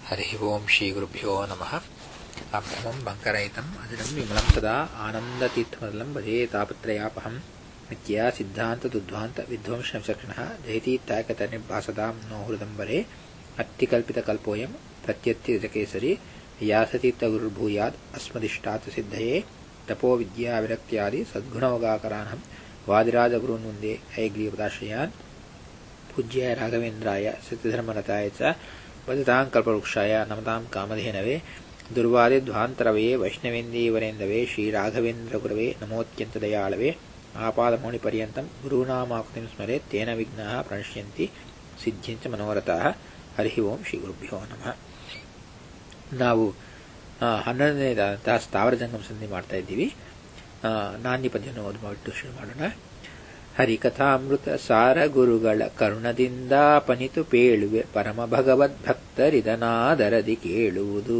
हरिः ओम् श्रीगुरुभ्यो नमः अभ्रमम् बङ्करहितम् अजडम् विमलम् सदा आनन्दतीर्थमदलम् भजे तापत्रयापहम् नित्या सिद्धान्तदुद्ध्वान्त विध्वंसविचक्षणः जयतीत्याकतनिर्भासदाम् नो हृदम्बरे अत्तिकल्पितकल्पोऽयम् प्रत्यत्यजकेसरी व्यासतीर्थगुरुर्भूयात् अस्मदिष्टात् सिद्धये तपो विद्याविरक्त्यादि सद्गुणोगाकरानहम् वादिराजगुरून् वन्दे हयग्रीवदाश्रयान् पूज्याय राघवेन्द्राय सिद्धधर्मरताय च वदतां कल्पवृक्षाय नमतां कामधेनवे दुर्वादिध्वान्तरवये वैष्णवेन्दीवरेन्दवे श्रीराघवेन्द्रगुरवे नमोऽत्यन्तदयाळवे आपादमौनिपर्यन्तं गुरूणामाकृतिं स्मरे तेन विघ्नाः प्रणश्यन्ति ಸಿದ್ಧಿಂಚ ಮನೋರಥಾಹ ಹರಿ ಓಂ ಶ್ರೀ ಗುರುಭ್ಯೋ ನಮಃ ನಾವು ಹನ್ನೆರಡನೇದಾದಂತಹ ಸ್ಥಾವರ ಜಂಗಮ ಸಂಧಿ ಮಾಡ್ತಾ ಇದ್ದೀವಿ ನಾನ್ಯ ಪದ್ಯವನ್ನು ಓದು ಮಾಡಿಟ್ಟು ಶುರು ಮಾಡೋಣ ಹರಿಕಥಾಮೃತ ಸಾರ ಗುರುಗಳ ಕರುಣದಿಂದ ಪನಿತು ಪೇಳುವೆ ಪರಮ ಭಗವದ್ ಭಕ್ತರಿದನಾದರದಿ ಕೇಳುವುದು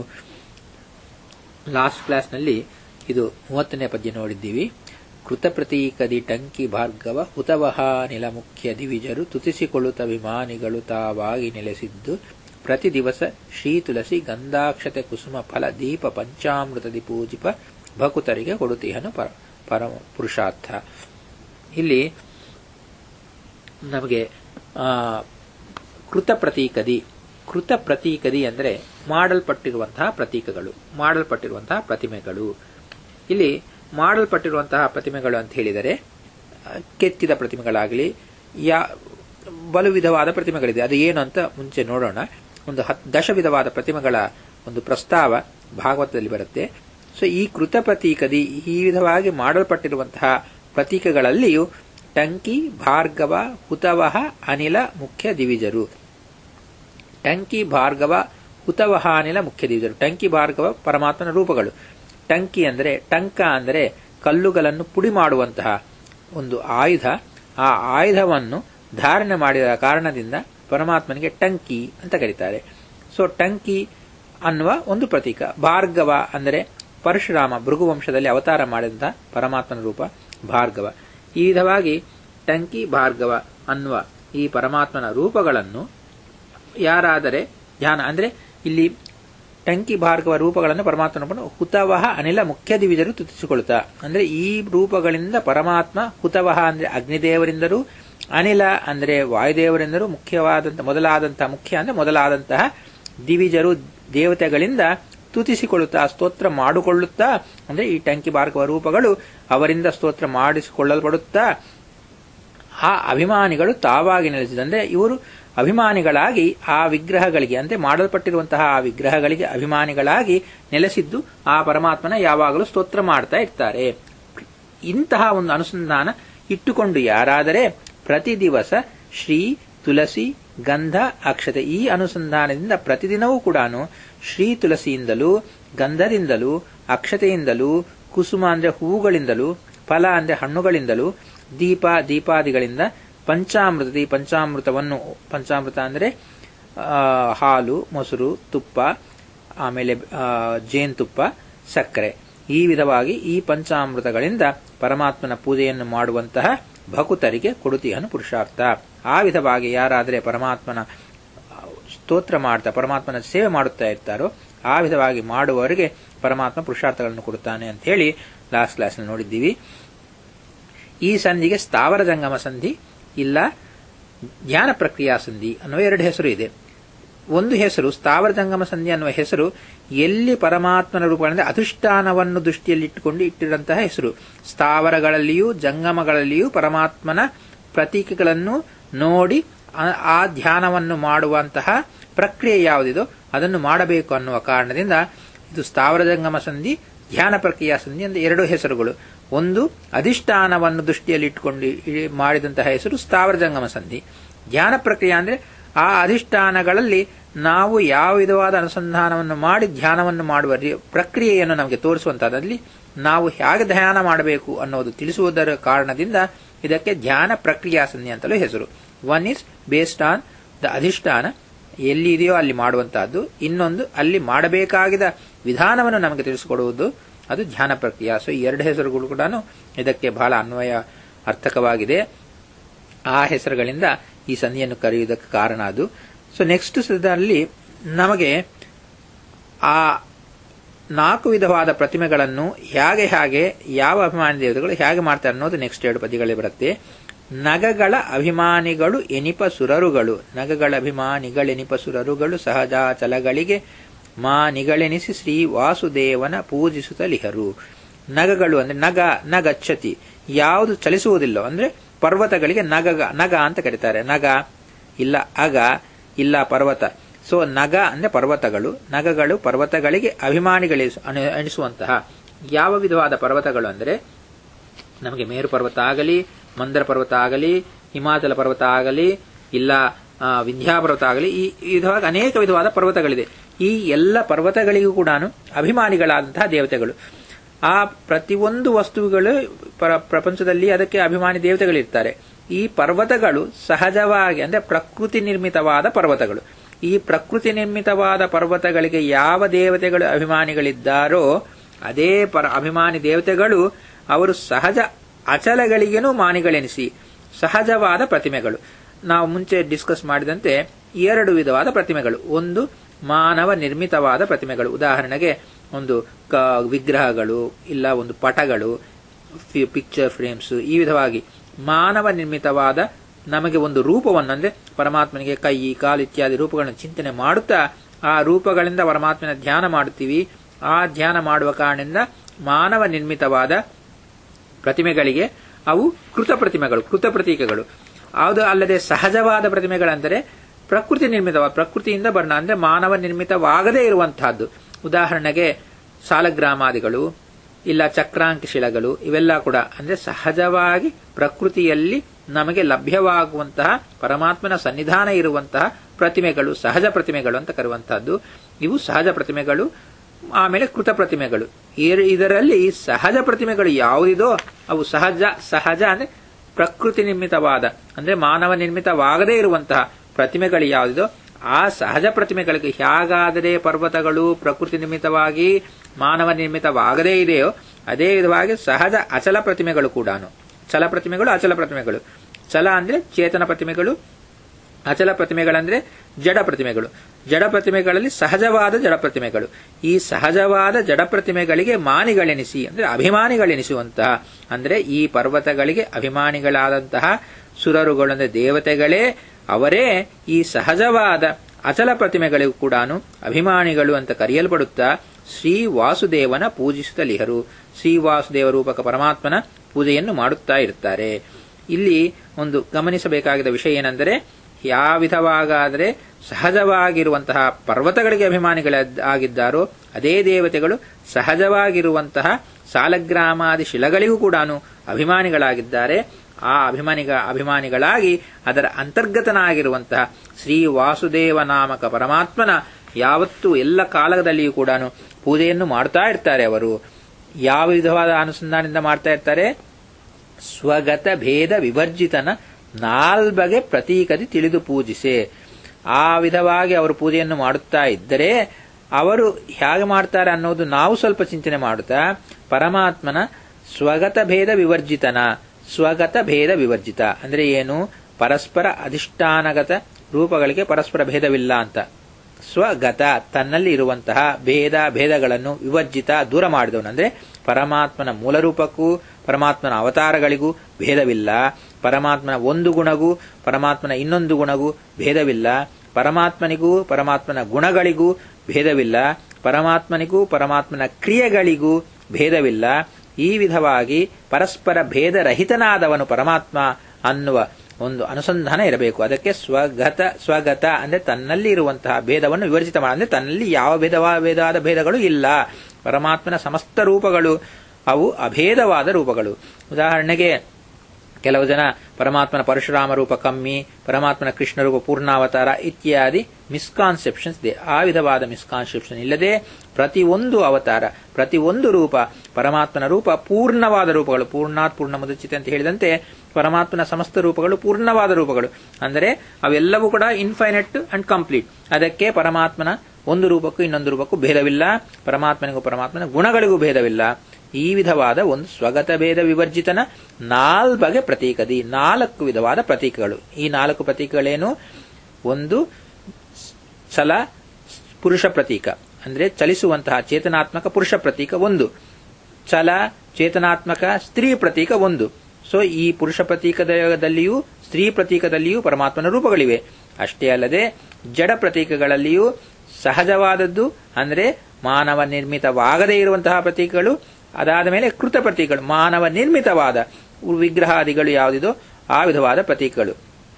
ಲಾಸ್ಟ್ ಕ್ಲಾಸ್ನಲ್ಲಿ ಇದು ಮೂವತ್ತನೇ ಪದ್ಯ ನೋಡಿದ್ದೀವಿ ಕೃತಪ್ರತೀಕದಿ ಟಂಕಿ ಭಾರ್ಗವ ಹುತವಹ ನಿಲ ಮುಖ್ಯ ದಿವಿಜರು ತುತಿಸಿಕೊಳ್ಳುತ್ತ ಅಭಿಮಾನಿಗಳು ತಾವಾಗಿ ನೆಲೆಸಿದ್ದು ಪ್ರತಿ ದಿವಸ ಶ್ರೀ ತುಳಸಿ ಗಂಧಾಕ್ಷತೆ ಕುಸುಮ ಫಲ ದೀಪ ಪಂಚಾಮೃತದಿ ಪೂಜಿಪ ಭಕುತರಿಗೆ ಕೊಡುತ್ತೀಹನು ಪರ ಪರಮ ಪುರುಷಾರ್ಥ ಇಲ್ಲಿ ನಮಗೆ ಕೃತ ಪ್ರತೀಕದಿ ಕೃತ ಪ್ರತೀಕದಿ ಅಂದರೆ ಮಾಡಲ್ಪಟ್ಟಿರುವಂತಹ ಪ್ರತೀಕಗಳು ಮಾಡಲ್ಪಟ್ಟಿರುವಂತಹ ಪ್ರತಿಮೆಗಳು ಇಲ್ಲಿ ಮಾಡಲ್ಪಟ್ಟಿರುವಂತಹ ಪ್ರತಿಮೆಗಳು ಅಂತ ಹೇಳಿದರೆ ಕೆತ್ತಿದ ಪ್ರತಿಮೆಗಳಾಗಲಿ ಯಾ ಬಲು ವಿಧವಾದ ಪ್ರತಿಮೆಗಳಿದೆ ಅದು ಏನು ಅಂತ ಮುಂಚೆ ನೋಡೋಣ ಒಂದು ಹತ್ ದಶ ವಿಧವಾದ ಪ್ರತಿಮೆಗಳ ಒಂದು ಪ್ರಸ್ತಾವ ಭಾಗವತದಲ್ಲಿ ಬರುತ್ತೆ ಸೊ ಈ ಕೃತ ಪ್ರತೀಕದಿ ಈ ವಿಧವಾಗಿ ಮಾಡಲ್ಪಟ್ಟಿರುವಂತಹ ಪ್ರತೀಕಗಳಲ್ಲಿಯೂ ಟಂಕಿ ಭಾರ್ಗವ ಹುತವಹ ಅನಿಲ ಮುಖ್ಯ ದಿವಿಜರು ಟಂಕಿ ಭಾರ್ಗವ ಹುತವಹ ಅನಿಲ ಮುಖ್ಯ ದಿವಿಜರು ಟಂಕಿ ಭಾರ್ಗವ ಪರಮಾತ್ಮನ ರೂಪಗಳು ಟಂಕಿ ಅಂದರೆ ಟಂಕ ಅಂದರೆ ಕಲ್ಲುಗಳನ್ನು ಪುಡಿ ಮಾಡುವಂತಹ ಒಂದು ಆಯುಧ ಆ ಆಯುಧವನ್ನು ಧಾರಣೆ ಮಾಡಿದ ಕಾರಣದಿಂದ ಪರಮಾತ್ಮನಿಗೆ ಟಂಕಿ ಅಂತ ಕರೀತಾರೆ ಸೊ ಟಂಕಿ ಅನ್ನುವ ಒಂದು ಪ್ರತೀಕ ಭಾರ್ಗವ ಅಂದರೆ ಪರಶುರಾಮ ಭೃಗುವಂಶದಲ್ಲಿ ಅವತಾರ ಮಾಡಿದಂತಹ ಪರಮಾತ್ಮನ ರೂಪ ಭಾರ್ಗವ ಈ ವಿಧವಾಗಿ ಟಂಕಿ ಭಾರ್ಗವ ಅನ್ನುವ ಈ ಪರಮಾತ್ಮನ ರೂಪಗಳನ್ನು ಯಾರಾದರೆ ಧ್ಯಾನ ಅಂದರೆ ಇಲ್ಲಿ ಟಂಕಿ ಭಾರ್ಗವ ರೂಪಗಳನ್ನು ಪರಮಾತ್ಮನ ಹುತವಹ ಅನಿಲ ಮುಖ್ಯ ದಿವಿಜರು ತುತಿಸಿಕೊಳ್ಳುತ್ತಾ ಅಂದ್ರೆ ಈ ರೂಪಗಳಿಂದ ಪರಮಾತ್ಮ ಹುತವಹ ಅಂದ್ರೆ ಅಗ್ನಿದೇವರಿಂದಲೂ ಅನಿಲ ಅಂದ್ರೆ ವಾಯುದೇವರಿಂದಲೂ ಮುಖ್ಯವಾದಂತ ಮೊದಲಾದಂತಹ ಮುಖ್ಯ ಅಂದ್ರೆ ಮೊದಲಾದಂತಹ ದಿವಿಜರು ದೇವತೆಗಳಿಂದ ತುತಿಸಿಕೊಳ್ಳುತ್ತಾ ಸ್ತೋತ್ರ ಮಾಡಿಕೊಳ್ಳುತ್ತಾ ಅಂದ್ರೆ ಈ ಟಂಕಿ ಭಾರ್ಗವ ರೂಪಗಳು ಅವರಿಂದ ಸ್ತೋತ್ರ ಮಾಡಿಸಿಕೊಳ್ಳಲ್ಪಡುತ್ತಾ ಆ ಅಭಿಮಾನಿಗಳು ತಾವಾಗಿ ನೆಲೆಸಿದಂದ್ರೆ ಇವರು ಅಭಿಮಾನಿಗಳಾಗಿ ಆ ವಿಗ್ರಹಗಳಿಗೆ ಅಂದ್ರೆ ಮಾಡಲ್ಪಟ್ಟಿರುವಂತಹ ಆ ವಿಗ್ರಹಗಳಿಗೆ ಅಭಿಮಾನಿಗಳಾಗಿ ನೆಲೆಸಿದ್ದು ಆ ಪರಮಾತ್ಮನ ಯಾವಾಗಲೂ ಸ್ತೋತ್ರ ಮಾಡ್ತಾ ಇರ್ತಾರೆ ಇಂತಹ ಒಂದು ಅನುಸಂಧಾನ ಇಟ್ಟುಕೊಂಡು ಯಾರಾದರೆ ಪ್ರತಿ ದಿವಸ ಶ್ರೀ ತುಳಸಿ ಗಂಧ ಅಕ್ಷತೆ ಈ ಅನುಸಂಧಾನದಿಂದ ಪ್ರತಿದಿನವೂ ಕೂಡ ಶ್ರೀ ತುಳಸಿಯಿಂದಲೂ ಗಂಧದಿಂದಲೂ ಅಕ್ಷತೆಯಿಂದಲೂ ಕುಸುಮ ಅಂದ್ರೆ ಹೂವುಗಳಿಂದಲೂ ಫಲ ಅಂದ್ರೆ ಹಣ್ಣುಗಳಿಂದಲೂ ದೀಪ ದೀಪಾದಿಗಳಿಂದ ಪಂಚಾಮೃತದಿ ಪಂಚಾಮೃತವನ್ನು ಪಂಚಾಮೃತ ಅಂದರೆ ಹಾಲು ಮೊಸರು ತುಪ್ಪ ಆಮೇಲೆ ಜೇನುತುಪ್ಪ ಸಕ್ಕರೆ ಈ ವಿಧವಾಗಿ ಈ ಪಂಚಾಮೃತಗಳಿಂದ ಪರಮಾತ್ಮನ ಪೂಜೆಯನ್ನು ಮಾಡುವಂತಹ ಭಕುತರಿಗೆ ಕೊಡುತ್ತೀಹನು ಪುರುಷಾರ್ಥ ಆ ವಿಧವಾಗಿ ಯಾರಾದರೆ ಪರಮಾತ್ಮನ ಸ್ತೋತ್ರ ಮಾಡ್ತಾ ಪರಮಾತ್ಮನ ಸೇವೆ ಮಾಡುತ್ತಾ ಇರ್ತಾರೋ ಆ ವಿಧವಾಗಿ ಮಾಡುವವರಿಗೆ ಪರಮಾತ್ಮ ಪುರುಷಾರ್ಥಗಳನ್ನು ಕೊಡುತ್ತಾನೆ ಅಂತ ಹೇಳಿ ಲಾಸ್ಟ್ ಕ್ಲಾಸ್ನಲ್ಲಿ ನೋಡಿದ್ದೀವಿ ಈ ಸಂಧಿಗೆ ಸ್ಥಾವರ ಜಂಗಮ ಸಂಧಿ ಇಲ್ಲ ಜ್ಞಾನ ಪ್ರಕ್ರಿಯಾ ಸಂಧಿ ಅನ್ನುವ ಎರಡು ಹೆಸರು ಇದೆ ಒಂದು ಹೆಸರು ಸ್ಥಾವರ ಜಂಗಮ ಸಂಧಿ ಅನ್ನುವ ಹೆಸರು ಎಲ್ಲಿ ಪರಮಾತ್ಮನ ರೂಪಗಳಿಂದ ಅಧಿಷ್ಠಾನವನ್ನು ದೃಷ್ಟಿಯಲ್ಲಿಟ್ಟುಕೊಂಡು ಇಟ್ಟಿರುವಂತಹ ಹೆಸರು ಸ್ಥಾವರಗಳಲ್ಲಿಯೂ ಜಂಗಮಗಳಲ್ಲಿಯೂ ಪರಮಾತ್ಮನ ಪ್ರತೀಕಗಳನ್ನು ನೋಡಿ ಆ ಧ್ಯಾನವನ್ನು ಮಾಡುವಂತಹ ಪ್ರಕ್ರಿಯೆ ಯಾವುದಿದೋ ಅದನ್ನು ಮಾಡಬೇಕು ಅನ್ನುವ ಕಾರಣದಿಂದ ಇದು ಸ್ಥಾವರ ಜಂಗಮ ಸಂಧಿ ಧ್ಯಾನ ಪ್ರಕ್ರಿಯಾ ಸಂಧಿ ಅಂತ ಎರಡು ಹೆಸರುಗಳು ಒಂದು ಅಧಿಷ್ಠಾನವನ್ನು ದೃಷ್ಟಿಯಲ್ಲಿಟ್ಟುಕೊಂಡು ಮಾಡಿದಂತಹ ಹೆಸರು ಸ್ಥಾವರ ಜಂಗಮ ಸಂಧಿ ಧ್ಯಾನ ಪ್ರಕ್ರಿಯೆ ಅಂದ್ರೆ ಆ ಅಧಿಷ್ಠಾನಗಳಲ್ಲಿ ನಾವು ಯಾವ ವಿಧವಾದ ಅನುಸಂಧಾನವನ್ನು ಮಾಡಿ ಧ್ಯಾನವನ್ನು ಮಾಡುವ ಪ್ರಕ್ರಿಯೆಯನ್ನು ನಮಗೆ ತೋರಿಸುವಂತಹದ್ದಲ್ಲಿ ನಾವು ಹೇಗೆ ಧ್ಯಾನ ಮಾಡಬೇಕು ಅನ್ನೋದು ತಿಳಿಸುವುದರ ಕಾರಣದಿಂದ ಇದಕ್ಕೆ ಧ್ಯಾನ ಪ್ರಕ್ರಿಯಾ ಸಂಧಿ ಅಂತಲೂ ಹೆಸರು one is based on the ಅಧಿಷ್ಠಾನ ಎಲ್ಲಿ ಇದೆಯೋ ಅಲ್ಲಿ ಮಾಡುವಂತಹದ್ದು ಇನ್ನೊಂದು ಅಲ್ಲಿ ಮಾಡಬೇಕಾಗಿದ ವಿಧಾನವನ್ನು ನಮಗೆ ತಿಳಿಸಿಕೊಡುವುದು ಅದು ಧ್ಯಾನ ಪ್ರಕ್ರಿಯೆ ಸೊ ಈ ಎರಡು ಹೆಸರುಗಳು ಕೂಡ ಇದಕ್ಕೆ ಬಹಳ ಅನ್ವಯ ಅರ್ಥಕವಾಗಿದೆ ಆ ಹೆಸರುಗಳಿಂದ ಈ ಸಂಧಿಯನ್ನು ಕರೆಯುವುದಕ್ಕೆ ಕಾರಣ ಅದು ಸೊ ನೆಕ್ಸ್ಟ್ ಸದಲ್ಲಿ ನಮಗೆ ಆ ನಾಲ್ಕು ವಿಧವಾದ ಪ್ರತಿಮೆಗಳನ್ನು ಹೇಗೆ ಹೇಗೆ ಯಾವ ಅಭಿಮಾನಿ ದೇವತೆಗಳು ಹೇಗೆ ಮಾಡ್ತಾರೆ ಅನ್ನೋದು ನೆಕ್ಸ್ಟ್ ಎರಡು ಪದ್ಯಗಳಲ್ಲಿ ಬರುತ್ತೆ ನಗಗಳ ಅಭಿಮಾನಿಗಳು ಎನಿಪ ಸುರರುಗಳು ನಗಗಳ ಅಭಿಮಾನಿಗಳೆನಿಪ ಸುರರುಗಳು ಸಹಜಾಚಲಗಳಿಗೆ ಮಾನಿಗಳೆನಿಸಿ ಶ್ರೀ ವಾಸುದೇವನ ಪೂಜಿಸುತ್ತಲಿಹರು ನಗಗಳು ಅಂದ್ರೆ ನಗ ನಗಚ್ಚತಿ ಯಾವುದು ಚಲಿಸುವುದಿಲ್ಲ ಅಂದ್ರೆ ಪರ್ವತಗಳಿಗೆ ನಗಗ ನಗ ಅಂತ ಕರೀತಾರೆ ನಗ ಇಲ್ಲ ಅಗ ಇಲ್ಲ ಪರ್ವತ ಸೊ ನಗ ಅಂದ್ರೆ ಪರ್ವತಗಳು ನಗಗಳು ಪರ್ವತಗಳಿಗೆ ಅಭಿಮಾನಿಗಳಿ ಅನಿಸುವಂತಹ ಯಾವ ವಿಧವಾದ ಪರ್ವತಗಳು ಅಂದರೆ ನಮಗೆ ಮೇರು ಪರ್ವತ ಆಗಲಿ ಮಂದರ ಪರ್ವತ ಆಗಲಿ ಹಿಮಾಚಲ ಪರ್ವತ ಆಗಲಿ ಇಲ್ಲ ವಿಂಧ್ಯ ಪರ್ವತ ಆಗಲಿ ಈ ವಿಧವಾಗಿ ಅನೇಕ ವಿಧವಾದ ಪರ್ವತಗಳಿದೆ ಈ ಎಲ್ಲ ಪರ್ವತಗಳಿಗೂ ಕೂಡ ಅಭಿಮಾನಿಗಳಾದಂತಹ ದೇವತೆಗಳು ಆ ಪ್ರತಿಯೊಂದು ವಸ್ತುಗಳು ಪ್ರಪಂಚದಲ್ಲಿ ಅದಕ್ಕೆ ಅಭಿಮಾನಿ ದೇವತೆಗಳಿರ್ತಾರೆ ಈ ಪರ್ವತಗಳು ಸಹಜವಾಗಿ ಅಂದ್ರೆ ಪ್ರಕೃತಿ ನಿರ್ಮಿತವಾದ ಪರ್ವತಗಳು ಈ ಪ್ರಕೃತಿ ನಿರ್ಮಿತವಾದ ಪರ್ವತಗಳಿಗೆ ಯಾವ ದೇವತೆಗಳು ಅಭಿಮಾನಿಗಳಿದ್ದಾರೋ ಅದೇ ಪರ ಅಭಿಮಾನಿ ದೇವತೆಗಳು ಅವರು ಸಹಜ ಅಚಲಗಳಿಗೇನೂ ಮಾನಿಗಳೆನಿಸಿ ಸಹಜವಾದ ಪ್ರತಿಮೆಗಳು ನಾವು ಮುಂಚೆ ಡಿಸ್ಕಸ್ ಮಾಡಿದಂತೆ ಎರಡು ವಿಧವಾದ ಪ್ರತಿಮೆಗಳು ಒಂದು ಮಾನವ ನಿರ್ಮಿತವಾದ ಪ್ರತಿಮೆಗಳು ಉದಾಹರಣೆಗೆ ಒಂದು ವಿಗ್ರಹಗಳು ಇಲ್ಲ ಒಂದು ಪಟಗಳು ಪಿಕ್ಚರ್ ಫ್ರೇಮ್ಸ್ ಈ ವಿಧವಾಗಿ ಮಾನವ ನಿರ್ಮಿತವಾದ ನಮಗೆ ಒಂದು ರೂಪವನ್ನು ಅಂದ್ರೆ ಪರಮಾತ್ಮನಿಗೆ ಕೈ ಕಾಲು ಇತ್ಯಾದಿ ರೂಪಗಳನ್ನು ಚಿಂತನೆ ಮಾಡುತ್ತಾ ಆ ರೂಪಗಳಿಂದ ಪರಮಾತ್ಮನ ಧ್ಯಾನ ಮಾಡುತ್ತೀವಿ ಆ ಧ್ಯಾನ ಮಾಡುವ ಕಾರಣದಿಂದ ಮಾನವ ನಿರ್ಮಿತವಾದ ಪ್ರತಿಮೆಗಳಿಗೆ ಅವು ಕೃತ ಪ್ರತಿಮೆಗಳು ಕೃತ ಪ್ರತೀಕಗಳು ಅದು ಅಲ್ಲದೆ ಸಹಜವಾದ ಪ್ರತಿಮೆಗಳೆಂದರೆ ಪ್ರಕೃತಿ ನಿರ್ಮಿತವಾದ ಪ್ರಕೃತಿಯಿಂದ ಬಣ್ಣ ಅಂದ್ರೆ ಮಾನವ ನಿರ್ಮಿತವಾಗದೇ ಇರುವಂತಹದ್ದು ಉದಾಹರಣೆಗೆ ಸಾಲಗ್ರಾಮಾದಿಗಳು ಇಲ್ಲ ಚಕ್ರಾಂಕ ಶಿಲಗಳು ಇವೆಲ್ಲ ಕೂಡ ಅಂದ್ರೆ ಸಹಜವಾಗಿ ಪ್ರಕೃತಿಯಲ್ಲಿ ನಮಗೆ ಲಭ್ಯವಾಗುವಂತಹ ಪರಮಾತ್ಮನ ಸನ್ನಿಧಾನ ಇರುವಂತಹ ಪ್ರತಿಮೆಗಳು ಸಹಜ ಪ್ರತಿಮೆಗಳು ಅಂತ ಕರೆಯುವಂತಹದ್ದು ಇವು ಸಹಜ ಪ್ರತಿಮೆಗಳು ಆಮೇಲೆ ಕೃತ ಪ್ರತಿಮೆಗಳು ಇದರಲ್ಲಿ ಸಹಜ ಪ್ರತಿಮೆಗಳು ಯಾವುದಿದೋ ಅವು ಸಹಜ ಸಹಜ ಅಂದ್ರೆ ಪ್ರಕೃತಿ ನಿರ್ಮಿತವಾದ ಅಂದ್ರೆ ಮಾನವ ನಿರ್ಮಿತವಾಗದೇ ಇರುವಂತಹ ಪ್ರತಿಮೆಗಳು ಯಾವುದಿದೋ ಆ ಸಹಜ ಪ್ರತಿಮೆಗಳಿಗೆ ಹೇಗಾದರೆ ಪರ್ವತಗಳು ಪ್ರಕೃತಿ ನಿರ್ಮಿತವಾಗಿ ಮಾನವ ನಿರ್ಮಿತವಾಗದೇ ಇದೆಯೋ ಅದೇ ವಿಧವಾಗಿ ಸಹಜ ಅಚಲ ಪ್ರತಿಮೆಗಳು ಕೂಡ ಚಲ ಪ್ರತಿಮೆಗಳು ಅಚಲ ಪ್ರತಿಮೆಗಳು ಚಲ ಅಂದ್ರೆ ಚೇತನ ಪ್ರತಿಮೆಗಳು ಅಚಲ ಪ್ರತಿಮೆಗಳಂದ್ರೆ ಜಡ ಪ್ರತಿಮೆಗಳು ಜಡ ಪ್ರತಿಮೆಗಳಲ್ಲಿ ಸಹಜವಾದ ಜಡ ಪ್ರತಿಮೆಗಳು ಈ ಸಹಜವಾದ ಜಡ ಪ್ರತಿಮೆಗಳಿಗೆ ಮಾನಿಗಳೆನಿಸಿ ಅಂದ್ರೆ ಅಭಿಮಾನಿಗಳೆನಿಸುವಂತಹ ಅಂದ್ರೆ ಈ ಪರ್ವತಗಳಿಗೆ ಅಭಿಮಾನಿಗಳಾದಂತಹ ಸುರರುಗಳು ಅಂದ್ರೆ ದೇವತೆಗಳೇ ಅವರೇ ಈ ಸಹಜವಾದ ಅಚಲ ಪ್ರತಿಮೆಗಳಿಗೂ ಕೂಡ ಅಭಿಮಾನಿಗಳು ಅಂತ ಕರೆಯಲ್ಪಡುತ್ತಾ ಶ್ರೀ ವಾಸುದೇವನ ಪೂಜಿಸುತ್ತಲಿಹರು ಶ್ರೀ ವಾಸುದೇವ ರೂಪಕ ಪರಮಾತ್ಮನ ಪೂಜೆಯನ್ನು ಮಾಡುತ್ತಾ ಇರುತ್ತಾರೆ ಇಲ್ಲಿ ಒಂದು ಗಮನಿಸಬೇಕಾಗಿದ್ದ ವಿಷಯ ಏನೆಂದರೆ ಯಾವ ವಿಧವಾಗಾದರೆ ಸಹಜವಾಗಿರುವಂತಹ ಪರ್ವತಗಳಿಗೆ ಅಭಿಮಾನಿಗಳಾಗಿದ್ದಾರೋ ಅದೇ ದೇವತೆಗಳು ಸಹಜವಾಗಿರುವಂತಹ ಸಾಲಗ್ರಾಮಾದಿ ಶಿಲಗಳಿಗೂ ಕೂಡ ಅಭಿಮಾನಿಗಳಾಗಿದ್ದಾರೆ ಆ ಅಭಿಮಾನಿಗ ಅಭಿಮಾನಿಗಳಾಗಿ ಅದರ ಅಂತರ್ಗತನಾಗಿರುವಂತಹ ಶ್ರೀ ವಾಸುದೇವ ನಾಮಕ ಪರಮಾತ್ಮನ ಯಾವತ್ತೂ ಎಲ್ಲ ಕಾಲದಲ್ಲಿಯೂ ಕೂಡ ಪೂಜೆಯನ್ನು ಮಾಡ್ತಾ ಇರ್ತಾರೆ ಅವರು ಯಾವ ವಿಧವಾದ ಅನುಸಂಧಾನದಿಂದ ಮಾಡ್ತಾ ಇರ್ತಾರೆ ಸ್ವಗತ ಭೇದ ವಿವರ್ಜಿತನ ನಾಲ್ಬಗೆ ಪ್ರತೀಕದಿ ತಿಳಿದು ಪೂಜಿಸೆ ಆ ವಿಧವಾಗಿ ಅವರು ಪೂಜೆಯನ್ನು ಮಾಡುತ್ತಾ ಇದ್ದರೆ ಅವರು ಹೇಗೆ ಮಾಡ್ತಾರೆ ಅನ್ನೋದು ನಾವು ಸ್ವಲ್ಪ ಚಿಂತನೆ ಮಾಡುತ್ತಾ ಪರಮಾತ್ಮನ ಸ್ವಗತ ಭೇದ ವಿವರ್ಜಿತನ ಸ್ವಗತ ಭೇದ ವಿವರ್ಜಿತ ಅಂದ್ರೆ ಏನು ಪರಸ್ಪರ ಅಧಿಷ್ಠಾನಗತ ರೂಪಗಳಿಗೆ ಪರಸ್ಪರ ಭೇದವಿಲ್ಲ ಅಂತ ಸ್ವಗತ ತನ್ನಲ್ಲಿ ಇರುವಂತಹ ಭೇದ ಭೇದಗಳನ್ನು ವಿವರ್ಜಿತ ದೂರ ಮಾಡಿದವನು ಅಂದ್ರೆ ಪರಮಾತ್ಮನ ಮೂಲ ರೂಪಕ್ಕೂ ಪರಮಾತ್ಮನ ಅವತಾರಗಳಿಗೂ ಭೇದವಿಲ್ಲ ಪರಮಾತ್ಮನ ಒಂದು ಗುಣಗೂ ಪರಮಾತ್ಮನ ಇನ್ನೊಂದು ಗುಣಗೂ ಭೇದವಿಲ್ಲ ಪರಮಾತ್ಮನಿಗೂ ಪರಮಾತ್ಮನ ಗುಣಗಳಿಗೂ ಭೇದವಿಲ್ಲ ಪರಮಾತ್ಮನಿಗೂ ಪರಮಾತ್ಮನ ಕ್ರಿಯೆಗಳಿಗೂ ಭೇದವಿಲ್ಲ ಈ ವಿಧವಾಗಿ ಪರಸ್ಪರ ಭೇದರಹಿತನಾದವನು ಪರಮಾತ್ಮ ಅನ್ನುವ ಒಂದು ಅನುಸಂಧಾನ ಇರಬೇಕು ಅದಕ್ಕೆ ಸ್ವಗತ ಸ್ವಗತ ಅಂದ್ರೆ ತನ್ನಲ್ಲಿ ಇರುವಂತಹ ಭೇದವನ್ನು ವಿವರ್ಜಿತ ಮಾಡ ಅಂದ್ರೆ ತನ್ನಲ್ಲಿ ಯಾವ ಭೇದವಾದ ಭೇದಗಳು ಇಲ್ಲ ಪರಮಾತ್ಮನ ಸಮಸ್ತ ರೂಪಗಳು ಅವು ಅಭೇದವಾದ ರೂಪಗಳು ಉದಾಹರಣೆಗೆ ಕೆಲವು ಜನ ಪರಮಾತ್ಮನ ಪರಶುರಾಮ ರೂಪ ಕಮ್ಮಿ ಪರಮಾತ್ಮನ ಕೃಷ್ಣ ರೂಪ ಪೂರ್ಣಾವತಾರ ಇತ್ಯಾದಿ ಮಿಸ್ಕಾನ್ಸೆಪ್ಷನ್ಸ್ ಇದೆ ಆ ವಿಧವಾದ ಮಿಸ್ಕಾನ್ಸೆಪ್ಷನ್ ಇಲ್ಲದೆ ಪ್ರತಿಯೊಂದು ಅವತಾರ ಪ್ರತಿಯೊಂದು ರೂಪ ಪರಮಾತ್ಮನ ರೂಪ ಪೂರ್ಣವಾದ ರೂಪಗಳು ಪೂರ್ಣಾತ್ ಪೂರ್ಣ ಮುದಚಿತೆ ಅಂತ ಹೇಳಿದಂತೆ ಪರಮಾತ್ಮನ ಸಮಸ್ತ ರೂಪಗಳು ಪೂರ್ಣವಾದ ರೂಪಗಳು ಅಂದರೆ ಅವೆಲ್ಲವೂ ಕೂಡ ಇನ್ಫೈನೆಟ್ ಅಂಡ್ ಕಂಪ್ಲೀಟ್ ಅದಕ್ಕೆ ಪರಮಾತ್ಮನ ಒಂದು ರೂಪಕ್ಕೂ ಇನ್ನೊಂದು ರೂಪಕ್ಕೂ ಭೇದವಿಲ್ಲ ಪರಮಾತ್ಮನಿಗೂ ಪರಮಾತ್ಮನ ಗುಣಗಳಿಗೂ ಭೇದವಿಲ್ಲ ಈ ವಿಧವಾದ ಒಂದು ಸ್ವಗತ ಭೇದ ವಿವರ್ಜಿತನ ನಾಲ್ಬಗೆ ಪ್ರತೀಕದಿ ನಾಲ್ಕು ವಿಧವಾದ ಪ್ರತೀಕಗಳು ಈ ನಾಲ್ಕು ಪ್ರತೀಕಗಳೇನು ಒಂದು ಛಲ ಪುರುಷ ಪ್ರತೀಕ ಅಂದ್ರೆ ಚಲಿಸುವಂತಹ ಚೇತನಾತ್ಮಕ ಪುರುಷ ಪ್ರತೀಕ ಒಂದು ಚಲ ಚೇತನಾತ್ಮಕ ಸ್ತ್ರೀ ಪ್ರತೀಕ ಒಂದು ಸೊ ಈ ಪುರುಷ ಪ್ರತೀಕದಲ್ಲಿಯೂ ಸ್ತ್ರೀ ಪ್ರತೀಕದಲ್ಲಿಯೂ ಪರಮಾತ್ಮನ ರೂಪಗಳಿವೆ ಅಷ್ಟೇ ಅಲ್ಲದೆ ಜಡ ಪ್ರತೀಕಗಳಲ್ಲಿಯೂ ಸಹಜವಾದದ್ದು ಅಂದ್ರೆ ಮಾನವ ನಿರ್ಮಿತವಾಗದೇ ಇರುವಂತಹ ಪ್ರತೀಕಗಳು ಅದಾದ ಮೇಲೆ ಕೃತ ಪ್ರತೀಕಗಳು ಮಾನವ ನಿರ್ಮಿತವಾದ ವಿಗ್ರಹಾದಿಗಳು ಯಾವುದಿದೋ ಆ ವಿಧವಾದ ಪ್ರತೀಕಗಳು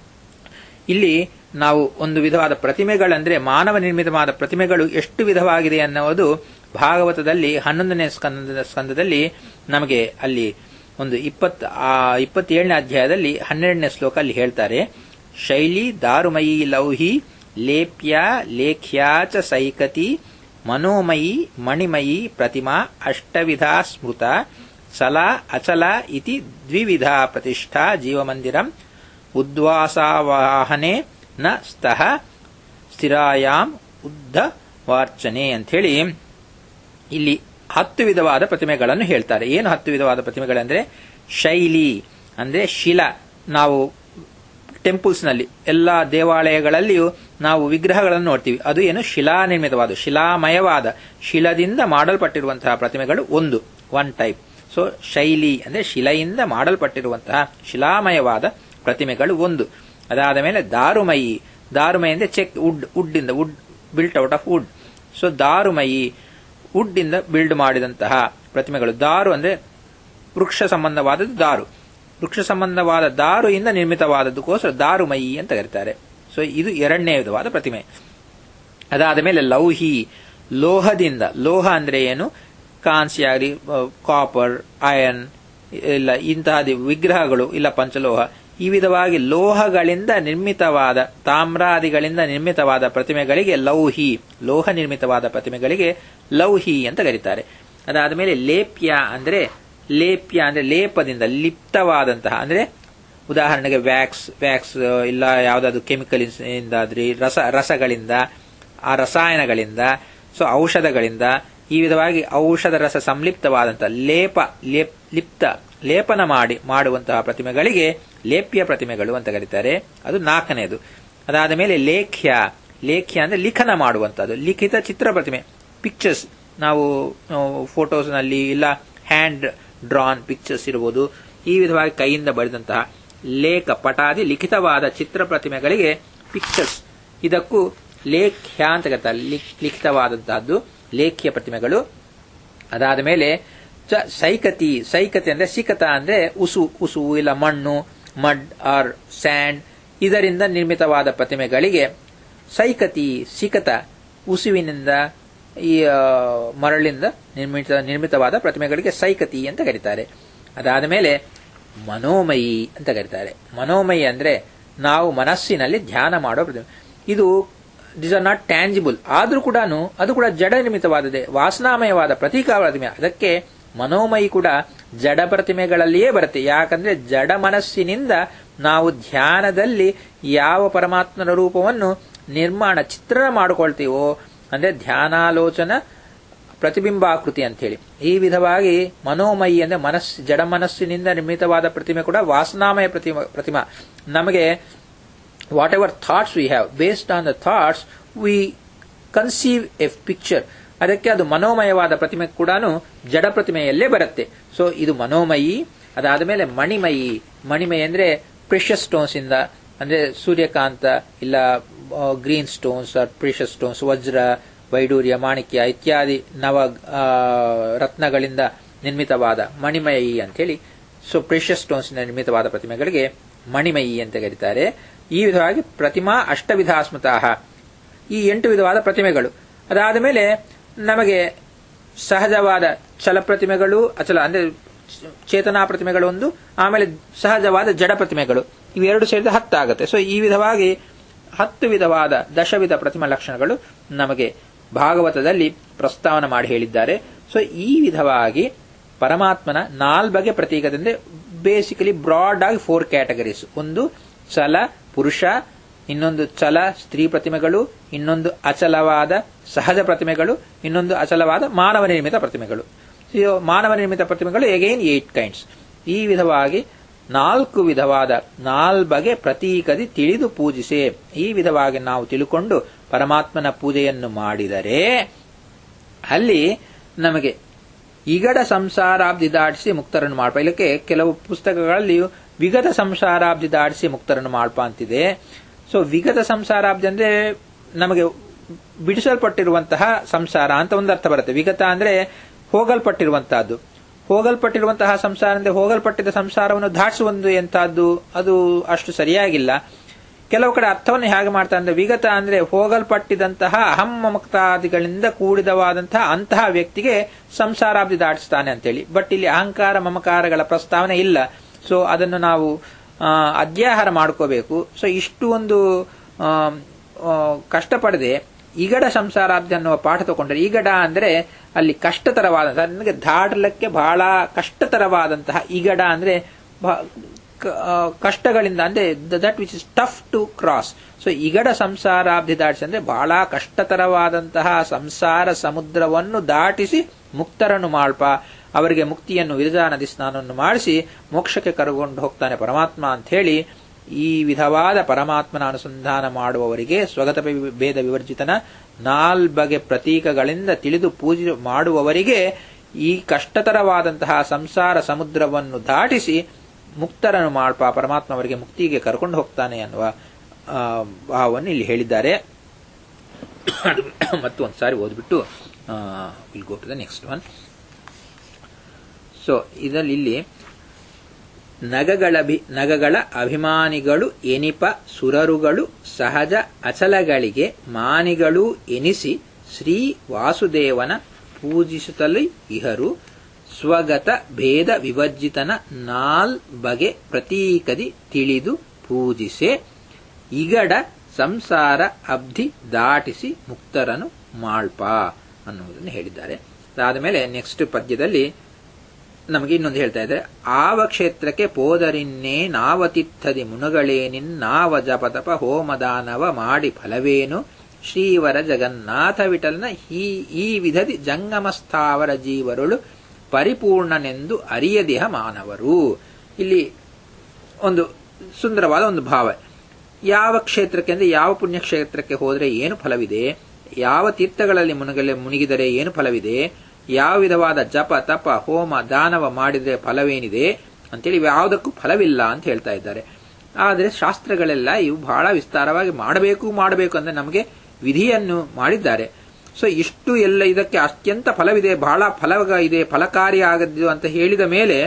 ಇಲ್ಲಿ ನಾವು ಒಂದು ವಿಧವಾದ ಪ್ರತಿಮೆಗಳಂದ್ರೆ ಮಾನವ ನಿರ್ಮಿತವಾದ ಪ್ರತಿಮೆಗಳು ಎಷ್ಟು ವಿಧವಾಗಿದೆ ಅನ್ನುವುದು ಭಾಗವತದಲ್ಲಿ ಹನ್ನೊಂದನೇ ಸ್ಕಂದ ಸ್ಕಂದದಲ್ಲಿ ನಮಗೆ ಅಲ್ಲಿ ಒಂದು ಇಪ್ಪತ್ ಇಪ್ಪತ್ತೇಳನೇ ಅಧ್ಯಾಯದಲ್ಲಿ ಹನ್ನೆರಡನೇ ಶ್ಲೋಕ ಅಲ್ಲಿ ಹೇಳ್ತಾರೆ ಶೈಲಿ ದಾರುಮಯಿ ಲೌಹಿ ಲೇಪ್ಯ ಲೇಖ್ಯಾಚ ಸೈಕತಿ ಮನೋಮಯಿ ಮಣಿಮಯಿ ಪ್ರತಿಮಾ ಅಷ್ಟವಿಧ ಸ್ಮೃತ ಚಲ ಅಚಲ ಇತಿ ದ್ವಿವಿಧ ಪ್ರತಿಷ್ಠಾ ಜೀವಮಂದಿರಂ ಉದ್ವಾಸಾವಾಹನೆ ನ ಸ್ತಃ ಸ್ಥಿರಾಯಾಮ್ ಉದ್ದ ವಾರ್ಚನೆ ಅಂಥೇಳಿ ಇಲ್ಲಿ ಹತ್ತು ವಿಧವಾದ ಪ್ರತಿಮೆಗಳನ್ನು ಹೇಳ್ತಾರೆ ಏನು ಹತ್ತು ವಿಧವಾದ ಪ್ರತಿಮೆಗಳಂದ್ರೆ ಶೈಲಿ ಅಂದ್ರೆ ಶಿಲ ನಾವು ಟೆಂಪಲ್ಸ್ನಲ್ಲಿ ಎಲ್ಲ ದೇವಾಲಯಗಳಲ್ಲಿಯೂ ನಾವು ವಿಗ್ರಹಗಳನ್ನು ನೋಡ್ತೀವಿ ಅದು ಏನು ಶಿಲಾ ನಿರ್ಮಿತವಾದ ಶಿಲಾಮಯವಾದ ಶಿಲದಿಂದ ಮಾಡಲ್ಪಟ್ಟಿರುವಂತಹ ಪ್ರತಿಮೆಗಳು ಒಂದು ಒನ್ ಟೈಪ್ ಸೊ ಶೈಲಿ ಅಂದ್ರೆ ಶಿಲೆಯಿಂದ ಮಾಡಲ್ಪಟ್ಟಿರುವಂತಹ ಶಿಲಾಮಯವಾದ ಪ್ರತಿಮೆಗಳು ಒಂದು ಅದಾದ ಮೇಲೆ ದಾರುಮಯಿ ದಾರುಮಯಿ ಅಂದ್ರೆ ಚೆಕ್ ವುಡ್ ವುಡ್ ಇಂದ wood built out of wood so ದಾರುಮಯಿ ವುಡ್ ಇಂದ ಬಿಲ್ಡ್ ಮಾಡಿದಂತಹ ಪ್ರತಿಮೆಗಳು ದಾರು ಅಂದ್ರೆ ವೃಕ್ಷ ಸಂಬಂಧವಾದದ್ದು ದಾರು ವೃಕ್ಷ ಸಂಬಂಧವಾದ ದಾರು ಇಂದ ನಿರ್ಮಿತವಾದದ್ದಕ್ಕೋಸ್ಕರ ದಾರುಮಯಿ ಅಂತ ಕರೀತಾರೆ ಸೊ ಇದು ಎರಡನೇ ವಿಧವಾದ ಪ್ರತಿಮೆ ಅದಾದ ಮೇಲೆ ಲೌಹಿ ಲೋಹದಿಂದ ಲೋಹ ಅಂದ್ರೆ ಏನು ಕಾಂಸ್ಯ ಆಗಲಿ ಕಾಪರ್ ಐರನ್ ಇಲ್ಲ ಇಂತಹ ವಿಗ್ರಹಗಳು ಇಲ್ಲ ಪಂಚಲೋಹ ಈ ವಿಧವಾಗಿ ಲೋಹಗಳಿಂದ ನಿರ್ಮಿತವಾದ ತಾಮ್ರಾದಿಗಳಿಂದ ನಿರ್ಮಿತವಾದ ಪ್ರತಿಮೆಗಳಿಗೆ ಲೌಹಿ ಲೋಹ ನಿರ್ಮಿತವಾದ ಪ್ರತಿಮೆಗಳಿಗೆ ಲೌಹಿ ಅಂತ ಕರೀತಾರೆ ಅದಾದ ಮೇಲೆ ಲೇಪ್ಯ ಅಂದ್ರೆ ಲೇಪ್ಯ ಅಂದ್ರೆ ಲೇಪದಿಂದ ಲಿಪ್ತವಾದಂತಹ ಅಂದ್ರೆ ಉದಾಹರಣೆಗೆ ವ್ಯಾಕ್ಸ್ ವ್ಯಾಕ್ಸ್ ಇಲ್ಲ ಯಾವುದಾದ್ರು ಕೆಮಿಕಲ್ ಇಂದಾದ್ರಿ ರಸ ರಸಗಳಿಂದ ಆ ರಸಾಯನಗಳಿಂದ ಸೊ ಔಷಧಗಳಿಂದ ಈ ವಿಧವಾಗಿ ಔಷಧ ರಸ ಸಂಲಿಪ್ತವಾದಂತಹ ಲೇಪ ಲೇಪ್ ಲಿಪ್ತ ಲೇಪನ ಮಾಡಿ ಮಾಡುವಂತಹ ಪ್ರತಿಮೆಗಳಿಗೆ ಲೇಪ್ಯ ಪ್ರತಿಮೆಗಳು ಅಂತ ಕರೀತಾರೆ ಅದು ನಾಲ್ಕನೇದು ಅದಾದ ಮೇಲೆ ಲೇಖ್ಯ ಲೇಖ್ಯ ಅಂದ್ರೆ ಲಿಖನ ಮಾಡುವಂತಹದ್ದು ಲಿಖಿತ ಚಿತ್ರ ಪ್ರತಿಮೆ ಪಿಕ್ಚರ್ಸ್ ನಾವು ಫೋಟೋಸ್ನಲ್ಲಿ ಇಲ್ಲ ಹ್ಯಾಂಡ್ ಡ್ರಾನ್ ಪಿಕ್ಚರ್ಸ್ ಇರಬಹುದು ಈ ವಿಧವಾಗಿ ಕೈಯಿಂದ ಬರೆದಂತಹ ಲೇಖ ಪಟಾದಿ ಲಿಖಿತವಾದ ಚಿತ್ರ ಪ್ರತಿಮೆಗಳಿಗೆ ಪಿಕ್ಚರ್ಸ್ ಇದಕ್ಕೂ ಲೇಖ್ಯ ಅಂತ ಕರೀತಾರೆ ಲಿಖಿತವಾದಂತಹದ್ದು ಲೇಖ್ಯ ಪ್ರತಿಮೆಗಳು ಅದಾದ ಮೇಲೆ ಸೈಕತಿ ಸೈಕತಿ ಅಂದ್ರೆ ಸಿಕತ ಅಂದ್ರೆ ಉಸು ಉಸು ಇಲ್ಲ ಮಣ್ಣು ಮಡ್ ಆರ್ ಸ್ಯಾಂಡ್ ಇದರಿಂದ ನಿರ್ಮಿತವಾದ ಪ್ರತಿಮೆಗಳಿಗೆ ಸೈಕತಿ ಸಿಕತ ಉಸುವಿನಿಂದ ಈ ಮರಳಿಂದ ನಿರ್ಮಿತ ನಿರ್ಮಿತವಾದ ಪ್ರತಿಮೆಗಳಿಗೆ ಸೈಕತಿ ಅಂತ ಕರೀತಾರೆ ಅದಾದ ಮೇಲೆ ಮನೋಮಯಿ ಅಂತ ಕರೀತಾರೆ ಮನೋಮಯಿ ಅಂದ್ರೆ ನಾವು ಮನಸ್ಸಿನಲ್ಲಿ ಧ್ಯಾನ ಮಾಡೋ ಪ್ರತಿಮೆ ಇದು ದಿಸ್ ಆರ್ ನಾಟ್ ಟ್ಯಾಂಜಿಬಲ್ ಆದ್ರೂ ಕೂಡ ಅದು ಕೂಡ ಜಡ ನಿರ್ಮಿತವಾದದೆ ವಾಸನಾಮಯವಾದ ಪ್ರತೀಕ ಪ್ರತಿಮೆ ಅದಕ್ಕೆ ಮನೋಮಯಿ ಕೂಡ ಜಡ ಪ್ರತಿಮೆಗಳಲ್ಲಿಯೇ ಬರುತ್ತೆ ಯಾಕಂದ್ರೆ ಜಡ ಮನಸ್ಸಿನಿಂದ ನಾವು ಧ್ಯಾನದಲ್ಲಿ ಯಾವ ಪರಮಾತ್ಮನ ರೂಪವನ್ನು ನಿರ್ಮಾಣ ಚಿತ್ರಣ ಮಾಡಿಕೊಳ್ತೀವೋ ಅಂದ್ರೆ ಧ್ಯಾನಾಲೋಚನ ಪ್ರತಿಬಿಂಬಾಕೃತಿ ಅಂತ ಹೇಳಿ ಈ ವಿಧವಾಗಿ ಮನೋಮಯಿ ಅಂದ್ರೆ ಮನಸ್ ಜಡ ಮನಸ್ಸಿನಿಂದ ನಿರ್ಮಿತವಾದ ಪ್ರತಿಮೆ ಕೂಡ ವಾಸನಾಮಯ ಪ್ರತಿಮಾ ಪ್ರತಿಮಾ ನಮಗೆ whatever thoughts we have based on the thoughts we conceive a picture ಅದಕ್ಕೆ ಅದು ಮನೋಮಯವಾದ ಪ್ರತಿಮೆ ಕೂಡ ಜಡ ಪ್ರತಿಮೆಯಲ್ಲೇ ಬರುತ್ತೆ ಸೊ ಇದು ಮನೋಮಯಿ ಅದಾದ ಮೇಲೆ ಮಣಿಮಯಿ ಮಣಿಮಯಿ ಅಂದ್ರೆ ಪ್ರೆಷಸ್ ಸ್ಟೋನ್ಸ್ ಇಂದ ಅಂದ್ರೆ ಸೂರ್ಯಕಾಂತ ಇಲ್ಲ ಗ್ರೀನ್ ಸ್ಟೋನ್ಸ್ ಪ್ರೆಷಸ್ ಸ್ಟೋನ್ಸ್ ವಜ್ರ ವೈಡೂರ್ಯ ಮಾಣಿಕ್ಯ ಇತ್ಯಾದಿ ನವ ರತ್ನಗಳಿಂದ ನಿರ್ಮಿತವಾದ ಮಣಿಮಯಿ ಅಂತೇಳಿ ಸೊ ಪ್ರೆಷಸ್ ಸ್ಟೋನ್ಸ್ ನಿರ್ಮಿತವಾದ ಪ್ರತಿಮೆಗಳಿಗೆ ಮಣಿಮಯಿ ಅಂತ ಕರೀತಾರೆ ಈ ವಿಧವಾಗಿ ಪ್ರತಿಮಾ ಅಷ್ಟವಿಧಾಸ್ಮತಃ ಈ ಎಂಟು ವಿಧವಾದ ಪ್ರತಿಮೆಗಳು ಅದಾದ ಮೇಲೆ ನಮಗೆ ಸಹಜವಾದ ಚಲ ಪ್ರತಿಮೆಗಳು ಅಚಲ ಅಂದ್ರೆ ಚೇತನಾ ಪ್ರತಿಮೆಗಳು ಒಂದು ಆಮೇಲೆ ಸಹಜವಾದ ಜಡ ಪ್ರತಿಮೆಗಳು ಇವೆರಡು ಸೇರಿದ ಹತ್ತಾಗುತ್ತೆ ಸೊ ಈ ವಿಧವಾಗಿ ಹತ್ತು ವಿಧವಾದ ದಶವಿಧ ಪ್ರತಿಮಾ ಲಕ್ಷಣಗಳು ನಮಗೆ ಭಾಗವತದಲ್ಲಿ ಪ್ರಸ್ತಾವನೆ ಮಾಡಿ ಹೇಳಿದ್ದಾರೆ ಸೊ ಈ ವಿಧವಾಗಿ ಪರಮಾತ್ಮನ ನಾಲ್ಬಗೆ ಪ್ರತೀಕದಿಂದ ಬೇಸಿಕಲಿ ಬ್ರಾಡ್ ಆಗಿ ಫೋರ್ ಕ್ಯಾಟಗರೀಸ್ ಒಂದು ಚಲ ಪುರುಷ ಇನ್ನೊಂದು ಚಲ ಸ್ತ್ರೀ ಪ್ರತಿಮೆಗಳು ಇನ್ನೊಂದು ಅಚಲವಾದ ಸಹಜ ಪ್ರತಿಮೆಗಳು ಇನ್ನೊಂದು ಅಚಲವಾದ ಮಾನವ ನಿರ್ಮಿತ ಪ್ರತಿಮೆಗಳು ಮಾನವ ನಿರ್ಮಿತ ಪ್ರತಿಮೆಗಳು ಎಗೈನ್ ಏಟ್ ಕೈಂಡ್ಸ್ ಈ ವಿಧವಾಗಿ ನಾಲ್ಕು ವಿಧವಾದ ನಾಲ್ಬಗೆ ಪ್ರತೀಕದಿ ತಿಳಿದು ಪೂಜಿಸೆ ಈ ವಿಧವಾಗಿ ನಾವು ತಿಳ್ಕೊಂಡು ಪರಮಾತ್ಮನ ಪೂಜೆಯನ್ನು ಮಾಡಿದರೆ ಅಲ್ಲಿ ನಮಗೆ ಈಗಡ ಸಂಸಾರಾಬ್ಧಿ ದಾಟಿಸಿ ಮುಕ್ತರನ್ನು ಮಾಡ್ಪ ಇಲ್ಲಕ್ಕೆ ಕೆಲವು ಪುಸ್ತಕಗಳಲ್ಲಿ ವಿಗತ ಸಂಸಾರಾಬ್ಧಿ ದಾಟಿಸಿ ಮುಕ್ತರನ್ನು ಮಾಡ್ಪ ಅಂತಿದೆ ಸೊ ವಿಗತ ಸಂಸಾರಾಬ್ಧಿ ಅಂದ್ರೆ ನಮಗೆ ಬಿಡಿಸಲ್ಪಟ್ಟಿರುವಂತಹ ಸಂಸಾರ ಅಂತ ಒಂದು ಅರ್ಥ ಬರುತ್ತೆ ವಿಗತ ಅಂದ್ರೆ ಹೋಗಲ್ಪಟ್ಟಿರುವಂತಹದ್ದು ಹೋಗಲ್ಪಟ್ಟಿರುವಂತಹ ಸಂಸಾರ ಅಂದ್ರೆ ಹೋಗಲ್ಪಟ್ಟಿದ್ದ ಸಂಸಾರವನ್ನು ದಾಟಿಸುವುದು ಎಂತಹದ್ದು ಅದು ಅಷ್ಟು ಸರಿಯಾಗಿಲ್ಲ ಕೆಲವು ಕಡೆ ಅರ್ಥವನ್ನು ಹೇಗೆ ಮಾಡ್ತಾರೆ ಅಂದ್ರೆ ವಿಗತ ಅಂದ್ರೆ ಹೋಗಲ್ಪಟ್ಟಿದಂತಹ ಅಹಂ ಮಮಕ್ತಾದಿಗಳಿಂದ ಕೂಡಿದವಾದಂತಹ ಅಂತಹ ವ್ಯಕ್ತಿಗೆ ಸಂಸಾರಾಬ್ಧಿ ದಾಟಿಸ್ತಾನೆ ಅಂತೇಳಿ ಬಟ್ ಇಲ್ಲಿ ಅಹಂಕಾರ ಮಮಕಾರಗಳ ಪ್ರಸ್ತಾವನೆ ಇಲ್ಲ ಸೊ ಅದನ್ನು ನಾವು ಅಧ್ಯಾಹಾರ ಮಾಡ್ಕೋಬೇಕು ಸೊ ಇಷ್ಟು ಒಂದು ಕಷ್ಟಪಡದೆ ಈಗಡ ಸಂಸಾರಾಬ್ಧಿ ಅನ್ನುವ ಪಾಠ ತಗೊಂಡ್ರೆ ಈಗಡ ಅಂದ್ರೆ ಅಲ್ಲಿ ಕಷ್ಟತರವಾದಂತಹ ನನಗೆ ದಾಟಲಿಕ್ಕೆ ಬಹಳ ಕಷ್ಟತರವಾದಂತಹ ಈಗಡ ಅಂದ್ರೆ ಕಷ್ಟಗಳಿಂದ ಅಂದ್ರೆ that which is tough to cross so ಈಗಡ ಸಂಸಾರಾಬ್ಧಿ ದಾಟಿಸಿ ಅಂದ್ರೆ ಬಹಳ ಕಷ್ಟತರವಾದಂತಹ ಸಂಸಾರ ಸಮುದ್ರವನ್ನು ದಾಟಿಸಿ ಮುಕ್ತರನ್ನು ಮಾಡ್ಪ ಅವರಿಗೆ ಮುಕ್ತಿಯನ್ನು ವಿರಜಾ ನದಿ ಸ್ನಾನವನ್ನು ಮಾಡಿಸಿ ಮೋಕ್ಷಕ್ಕೆ ಕರೆದುಕೊಂಡು ಹೋಗ್ತಾನೆ ಪರಮಾತ್ಮ ಅಂತ ಹೇಳಿ ಈ ವಿಧವಾದ ಪರಮಾತ್ಮನ ಅನುಸಂಧಾನ ಮಾಡುವವರಿಗೆ ಸ್ವಗತ ಭೇದ ವಿವರ್ಜಿತನ ನಾಲ್ಬಗೆ ಪ್ರತೀಕಗಳಿಂದ ತಿಳಿದು ಪೂಜೆ ಮಾಡುವವರಿಗೆ ಈ ಕಷ್ಟತರವಾದಂತಹ ಸಂಸಾರ ಸಮುದ್ರವನ್ನು ದಾಟಿಸಿ ಮುಕ್ತರನ್ನು ಮಾಡ್ಪ ಪರಮಾತ್ಮ ಅವರಿಗೆ ಮುಕ್ತಿಗೆ ಕರ್ಕೊಂಡು ಹೋಗ್ತಾನೆ ಅನ್ನುವ ಭಾವವನ್ನು ಇಲ್ಲಿ ಹೇಳಿದ್ದಾರೆ ಮತ್ತು ಒಂದ್ಸಾರಿ ಓದ್ಬಿಟ್ಟು will go to the next one so ಇದರಲ್ಲಿ ಇಲ್ಲಿ ನಗಗಳ ನಗಗಳ ಅಭಿಮಾನಿಗಳು ಎನಿಪ ಸುರರುಗಳು ಸಹಜ ಅಚಲಗಳಿಗೆ ಮಾನಿಗಳೂ ಎನಿಸಿ ಶ್ರೀ ವಾಸುದೇವನ ಪೂಜಿಸುತ್ತಲೇ ಇಹರು ಸ್ವಗತ ಭೇದ ವಿವರ್ಜಿತನ ನಾಲ್ ಬಗೆ ಪ್ರತೀಕದಿ ತಿಳಿದು ಪೂಜಿಸೆ ಇಗಡ ಸಂಸಾರ ಅಬ್ಧಿ ದಾಟಿಸಿ ಮುಕ್ತರನು ಮಾಳ್ಪ ಅನ್ನುವುದನ್ನು ಹೇಳಿದ್ದಾರೆ ಅದಾದ ಮೇಲೆ ನೆಕ್ಸ್ಟ್ ಪದ್ಯದಲ್ಲಿ ನಮಗೆ ಇನ್ನೊಂದು ಹೇಳ್ತಾ ಇದ್ದಾರೆ ಆವ ಕ್ಷೇತ್ರಕ್ಕೆ ಪೋದರಿನ್ನೇ ನಾವತಿತ್ತದಿ ಮುನುಗಳೇನಿನ್ನಾವ ಜಪತಪ ಹೋಮದಾನವ ಮಾಡಿ ಫಲವೇನು ಶ್ರೀವರ ಜಗನ್ನಾಥ ವಿಠಲನ ಈ ಈ ವಿಧದಿ ಜಂಗಮಸ್ಥಾವರ ಜೀವರುಳು ಪರಿಪೂರ್ಣನೆಂದು ಅರಿಯದೇಹ ಮಾನವರು ಇಲ್ಲಿ ಒಂದು ಸುಂದರವಾದ ಒಂದು ಭಾವ ಯಾವ ಕ್ಷೇತ್ರಕ್ಕೆ ಅಂದ್ರೆ ಯಾವ ಪುಣ್ಯಕ್ಷೇತ್ರಕ್ಕೆ ಹೋದರೆ ಏನು ಫಲವಿದೆ ಯಾವ ತೀರ್ಥಗಳಲ್ಲಿ ಮುನುಗಲೆ ಮುನಿಗಿದರೆ ಏನು ಫಲವಿದೆ ಯಾವ ವಿಧವಾದ ಜಪ ತಪ ಹೋಮ ದಾನವ ಮಾಡಿದರೆ ಫಲವೇನಿದೆ ಅಂತೇಳಿ ಯಾವುದಕ್ಕೂ ಫಲವಿಲ್ಲ ಅಂತ ಹೇಳ್ತಾ ಇದ್ದಾರೆ ಆದರೆ ಶಾಸ್ತ್ರಗಳೆಲ್ಲ ಇವು ಬಹಳ ವಿಸ್ತಾರವಾಗಿ ಮಾಡಬೇಕು ಮಾಡಬೇಕು ಅಂದ್ರೆ ನಮಗೆ ವಿಧಿಯನ್ನು ಮಾಡಿದ್ದಾರೆ ಸೊ ಇಷ್ಟು ಎಲ್ಲ ಇದಕ್ಕೆ ಅತ್ಯಂತ ಫಲವಿದೆ ಬಹಳ ಫಲ ಇದೆ ಫಲಕಾರಿ ಆಗದ್ದು ಅಂತ ಹೇಳಿದ ಮೇಲೆ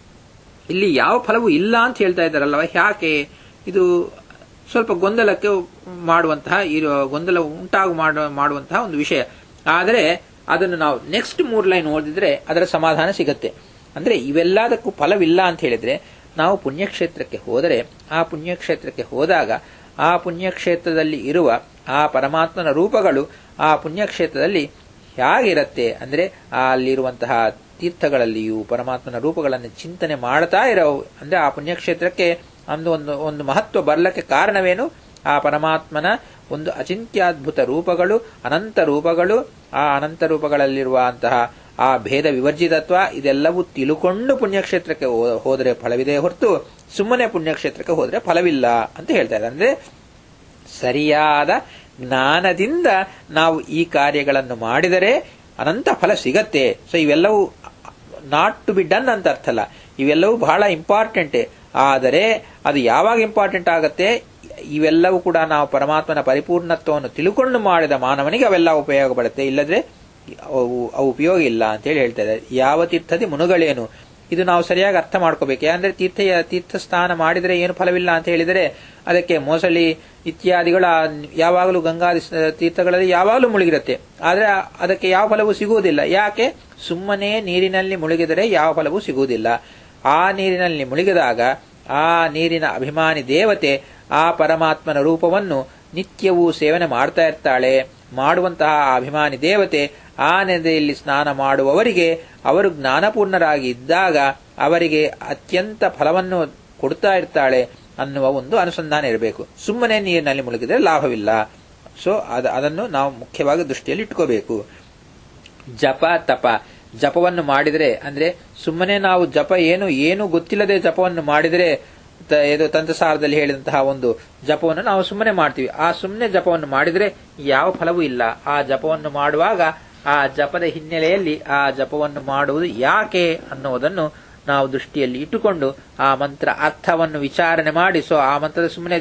ಇಲ್ಲಿ ಯಾವ ಫಲವೂ ಇಲ್ಲ ಅಂತ ಹೇಳ್ತಾ ಇದ್ದಾರಲ್ವ ಯಾಕೆ ಇದು ಸ್ವಲ್ಪ ಗೊಂದಲಕ್ಕೆ ಮಾಡುವಂತಹ ಗೊಂದಲ ಉಂಟಾಗು ಮಾಡುವಂತಹ ಒಂದು ವಿಷಯ ಆದರೆ ಅದನ್ನು ನಾವು ನೆಕ್ಸ್ಟ್ ಮೂರ್ ಲೈನ್ ಓದಿದ್ರೆ ಅದರ ಸಮಾಧಾನ ಸಿಗತ್ತೆ ಅಂದ್ರೆ ಇವೆಲ್ಲದಕ್ಕೂ ಫಲವಿಲ್ಲ ಅಂತ ಹೇಳಿದ್ರೆ ನಾವು ಪುಣ್ಯಕ್ಷೇತ್ರಕ್ಕೆ ಹೋದರೆ ಆ ಪುಣ್ಯಕ್ಷೇತ್ರಕ್ಕೆ ಹೋದಾಗ ಆ ಪುಣ್ಯಕ್ಷೇತ್ರದಲ್ಲಿ ಇರುವ ಆ ಪರಮಾತ್ಮನ ರೂಪಗಳು ಆ ಪುಣ್ಯಕ್ಷೇತ್ರದಲ್ಲಿ ಹೇಗಿರತ್ತೆ ಅಂದ್ರೆ ಅಲ್ಲಿರುವಂತಹ ತೀರ್ಥಗಳಲ್ಲಿಯೂ ಪರಮಾತ್ಮನ ರೂಪಗಳನ್ನು ಚಿಂತನೆ ಮಾಡ್ತಾ ಇರೋ ಅಂದ್ರೆ ಆ ಪುಣ್ಯಕ್ಷೇತ್ರಕ್ಕೆ ಒಂದು ಒಂದು ಒಂದು ಮಹತ್ವ ಬರಲಕ್ಕೆ ಕಾರಣವೇನು ಆ ಪರಮಾತ್ಮನ ಒಂದು ಅಚಿಂತ್ಯದ್ಭುತ ರೂಪಗಳು ಅನಂತ ರೂಪಗಳು ಆ ಅನಂತ ರೂಪಗಳಲ್ಲಿರುವಂತಹ ಆ ಭೇದ ವಿವರ್ಜಿತತ್ವ ಇದೆಲ್ಲವೂ ತಿಳುಕೊಂಡು ಪುಣ್ಯಕ್ಷೇತ್ರಕ್ಕೆ ಹೋದರೆ ಫಲವಿದೆ ಹೊರತು ಸುಮ್ಮನೆ ಪುಣ್ಯಕ್ಷೇತ್ರಕ್ಕೆ ಹೋದರೆ ಫಲವಿಲ್ಲ ಅಂತ ಹೇಳ್ತಾ ಇದ್ದಾರೆ ಅಂದ್ರೆ ಸರಿಯಾದ ಜ್ಞಾನದಿಂದ ನಾವು ಈ ಕಾರ್ಯಗಳನ್ನು ಮಾಡಿದರೆ ಅನಂತ ಫಲ ಸಿಗತ್ತೆ ಸೊ ಇವೆಲ್ಲವೂ ನಾಟ್ ಟು ಬಿ ಡನ್ ಅಂತ ಅರ್ಥ ಅಲ್ಲ ಇವೆಲ್ಲವೂ ಬಹಳ ಇಂಪಾರ್ಟೆಂಟೇ ಆದರೆ ಅದು ಯಾವಾಗ ಇಂಪಾರ್ಟೆಂಟ್ ಆಗತ್ತೆ ಇವೆಲ್ಲವೂ ಕೂಡ ನಾವು ಪರಮಾತ್ಮನ ಪರಿಪೂರ್ಣತ್ವವನ್ನು ತಿಳ್ಕೊಂಡು ಮಾಡಿದ ಮಾನವನಿಗೆ ಅವೆಲ್ಲ ಉಪಯೋಗ ಪಡುತ್ತೆ ಇಲ್ಲದ್ರೆ ಅವು ಅವು ಉಪಯೋಗ ಇಲ್ಲ ಅಂತೇಳಿ ಹೇಳ್ತಾ ಇದ್ದಾರೆ ಯಾವ ತೀರ್ಥದಿ ಮುನುಗಳೇನು ಇದು ನಾವು ಸರಿಯಾಗಿ ಅರ್ಥ ಮಾಡ್ಕೋಬೇಕು ಯಾಕಂದ್ರೆ ತೀರ್ಥ ತೀರ್ಥ ಸ್ನಾನ ಮಾಡಿದರೆ ಏನು ಫಲವಿಲ್ಲ ಅಂತ ಹೇಳಿದರೆ ಅದಕ್ಕೆ ಮೊಸಳಿ ಇತ್ಯಾದಿಗಳ ಯಾವಾಗಲೂ ಗಂಗಾದಿ ತೀರ್ಥಗಳಲ್ಲಿ ಯಾವಾಗಲೂ ಮುಳುಗಿರುತ್ತೆ ಆದರೆ ಅದಕ್ಕೆ ಯಾವ ಫಲವೂ ಸಿಗುವುದಿಲ್ಲ ಯಾಕೆ ಸುಮ್ಮನೆ ನೀರಿನಲ್ಲಿ ಮುಳುಗಿದರೆ ಯಾವ ಫಲವೂ ಸಿಗುವುದಿಲ್ಲ ಆ ನೀರಿನಲ್ಲಿ ಮುಳುಗಿದಾಗ ಆ ನೀರಿನ ಅಭಿಮಾನಿ ದೇವತೆ ಆ ಪರಮಾತ್ಮನ ರೂಪವನ್ನು ನಿತ್ಯವೂ ಸೇವನೆ ಮಾಡ್ತಾ ಇರ್ತಾಳೆ ಮಾಡುವಂತಹ ಅಭಿಮಾನಿ ದೇವತೆ ಆ ನದಿಯಲ್ಲಿ ಸ್ನಾನ ಮಾಡುವವರಿಗೆ ಅವರು ಜ್ಞಾನಪೂರ್ಣರಾಗಿ ಇದ್ದಾಗ ಅವರಿಗೆ ಅತ್ಯಂತ ಫಲವನ್ನು ಕೊಡ್ತಾ ಇರ್ತಾಳೆ ಅನ್ನುವ ಒಂದು ಅನುಸಂಧಾನ ಇರಬೇಕು ಸುಮ್ಮನೆ ನೀರಿನಲ್ಲಿ ಮುಳುಗಿದರೆ ಲಾಭವಿಲ್ಲ ಸೊ ಅದ ಅದನ್ನು ನಾವು ಮುಖ್ಯವಾಗಿ ದೃಷ್ಟಿಯಲ್ಲಿ ಇಟ್ಕೋಬೇಕು ಜಪ ತಪ ಜಪವನ್ನು ಮಾಡಿದರೆ ಅಂದ್ರೆ ಸುಮ್ಮನೆ ನಾವು ಜಪ ಏನು ಏನು ಗೊತ್ತಿಲ್ಲದೆ ಜಪವನ್ನು ಮಾಡಿದರೆ ತ- ಇದು ತಂತ್ರಸಾರದಲ್ಲಿ ಹೇಳಿದಂತಹ ಒಂದು ಜಪವನ್ನು ನಾವು ಸುಮ್ಮನೆ ಮಾಡ್ತೀವಿ ಆ ಸುಮ್ಮನೆ ಜಪವನ್ನು ಮಾಡಿದ್ರೆ ಯಾವ ಫಲವೂ ಇಲ್ಲ ಆ ಜಪವನ್ನು ಮಾಡುವಾಗ ಆ ಜಪದ ಹಿನ್ನೆಲೆಯಲ್ಲಿ ಆ ಜಪವನ್ನು ಮಾಡುವುದು ಯಾಕೆ ಅನ್ನುವುದನ್ನು ನಾವು ದೃಷ್ಟಿಯಲ್ಲಿ ಇಟ್ಟುಕೊಂಡು ಆ ಮಂತ್ರ ಅರ್ಥವನ್ನು ವಿಚಾರಣೆ ಮಾಡಿ ಸೊ ಆ ಮಂತ್ರದ ಸುಮ್ಮನೆ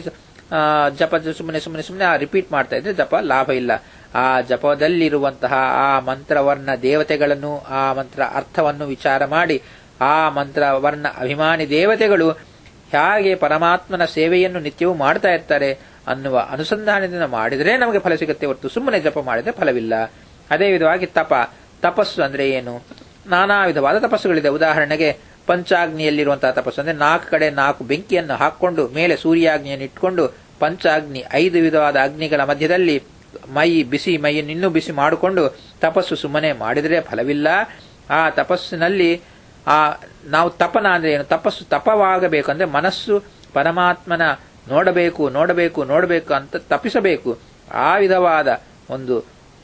ಜಪ ಸುಮ್ಮನೆ ಸುಮ್ಮನೆ ಸುಮ್ಮನೆ ರಿಪೀಟ್ ಮಾಡ್ತಾ ಇದ್ರೆ ಜಪ ಲಾಭ ಇಲ್ಲ ಆ ಜಪದಲ್ಲಿರುವಂತಹ ಆ ಮಂತ್ರವರ್ಣ ದೇವತೆಗಳನ್ನು ಆ ಮಂತ್ರ ಅರ್ಥವನ್ನು ವಿಚಾರ ಮಾಡಿ ಆ ಮಂತ್ರ ವರ್ಣ ಅಭಿಮಾನಿ ದೇವತೆಗಳು ಹೇಗೆ ಪರಮಾತ್ಮನ ಸೇವೆಯನ್ನು ನಿತ್ಯವೂ ಮಾಡ್ತಾ ಇರ್ತಾರೆ ಅನ್ನುವ ಅನುಸಂಧಾನದಿಂದ ಮಾಡಿದರೆ ನಮಗೆ ಫಲ ಸಿಗುತ್ತೆ ಹೊರತು ಸುಮ್ಮನೆ ಜಪ ಮಾಡಿದ್ರೆ ಫಲವಿಲ್ಲ ಅದೇ ವಿಧವಾಗಿ ತಪ ತಪಸ್ಸು ಅಂದ್ರೆ ಏನು ನಾನಾ ವಿಧವಾದ ತಪಸ್ಸುಗಳಿದೆ ಉದಾಹರಣೆಗೆ ಪಂಚಾಗ್ನಿಯಲ್ಲಿರುವಂತಹ ತಪಸ್ಸು ಅಂದ್ರೆ ನಾಲ್ಕು ಕಡೆ ನಾಲ್ಕು ಬೆಂಕಿಯನ್ನು ಹಾಕೊಂಡು ಮೇಲೆ ಸೂರ್ಯಾಗ್ನಿಯನ್ನು ಇಟ್ಕೊಂಡು ಪಂಚಾಗ್ನಿ ಐದು ವಿಧವಾದ ಅಗ್ನಿಗಳ ಮಧ್ಯದಲ್ಲಿ ಮೈ ಬಿಸಿ ಮೈಯನ್ನು ಇನ್ನೂ ಬಿಸಿ ಮಾಡಿಕೊಂಡು ತಪಸ್ಸು ಸುಮ್ಮನೆ ಮಾಡಿದರೆ ಫಲವಿಲ್ಲ ಆ ತಪಸ್ಸಿನಲ್ಲಿ ಆ ನಾವು ತಪನ ಅಂದ್ರೆ ಏನು ತಪಸ್ಸು ತಪವಾಗಬೇಕು ಅಂದ್ರೆ ಮನಸ್ಸು ಪರಮಾತ್ಮನ ನೋಡಬೇಕು ನೋಡಬೇಕು ನೋಡಬೇಕು ಅಂತ ತಪ್ಪಿಸಬೇಕು ಆ ವಿಧವಾದ ಒಂದು